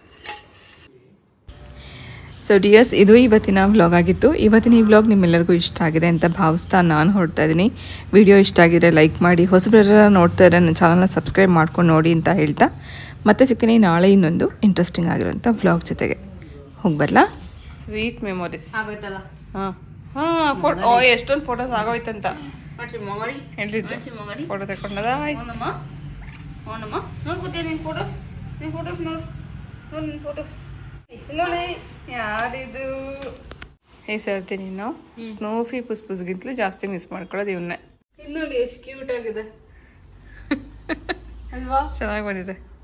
ಸೊ ಡಿಯರ್ಸ್ ಇದು ಇವತ್ತಿನ ವ್ಲಾಗ್ ಆಗಿತ್ತು ಇವತ್ತಿನ ಈ ವ್ಲಾಗ್ ನಿಮ್ಮೆಲ್ಲರಿಗೂ ಇಷ್ಟ ಆಗಿದೆ ಅಂತ ಭಾವಿಸ್ತಾ ನಾನು ಹೊರಡ್ತಾ ಇದ್ದೀನಿ ವಿಡಿಯೋ ಇಷ್ಟ ಆಗಿದ್ರೆ ಲೈಕ್ ಮಾಡಿ ಹೊಸಬರ ನೋಡ್ತಾ ಇದ್ರೆ ನನ್ನ ಚಾನಲ್ನ ಸಬ್ಸ್ಕ್ರೈಬ್ ಮಾಡ್ಕೊಂಡು ನೋಡಿ ಅಂತ ಹೇಳ್ತಾ ಮತ್ತೆ ಸಿಗ್ತೀನಿ ನಾಳೆ ಇನ್ನೊಂದು ಇಂಟ್ರೆಸ್ಟಿಂಗ್ ಆಗಿರೋಂಥ ವ್ಲಾಗ್ ಜೊತೆಗೆ ಹೋಗಿ ಬರಲಾ ಸ್ವೀಟ್ ಮೆಮೊರೀಸ್
ಆಗೋಯ್ತಲ್ಲ
ಹಾಂ ಹಾಂ ಫೋಟೋ ಓ ಎಷ್ಟೊಂದು ಫೋಟೋಸ್ ಆಗೋಯ್ತಂತ
ಮಾಡ್ಸಿ ಮಗಳಿ
ಹೇಳಿದ್ದೆ
ಮಗಳಿ
ಫೋಟೋ ತಗೊಂಡದ
ಹೋನಮ್ಮ ಹೋನಮ್ಮ ನೋಡ್ಕೋತೀಯ ನಿನ್ ಫೋಟೋಸ್ ನಿನ್ ಫೋಟೋಸ್ ನೋಡು ನೋಡು ನಿನ್ ಫೋಟೋಸ್
ನೋಡಿ ಯಾರಿದು ಹೇ ಹೇಳ್ತೀನಿ ನೀನು ಸ್ನೋಫಿ ಪುಸ್ಪುಸ್ಗಿಂತಲೂ ಜಾಸ್ತಿ ಮಿಸ್ ಮಾಡ್ಕೊಳ್ಳೋದು ಇವನ್ನೇ
ಇಲ್ಲಿ ನೋಡಿ ಎಷ್ಟು ಕ್ಯೂಟ್ ಆಗಿದೆ ಅಲ್ವಾ
ಚೆನ್ನಾಗಿ ಬಂದಿದೆ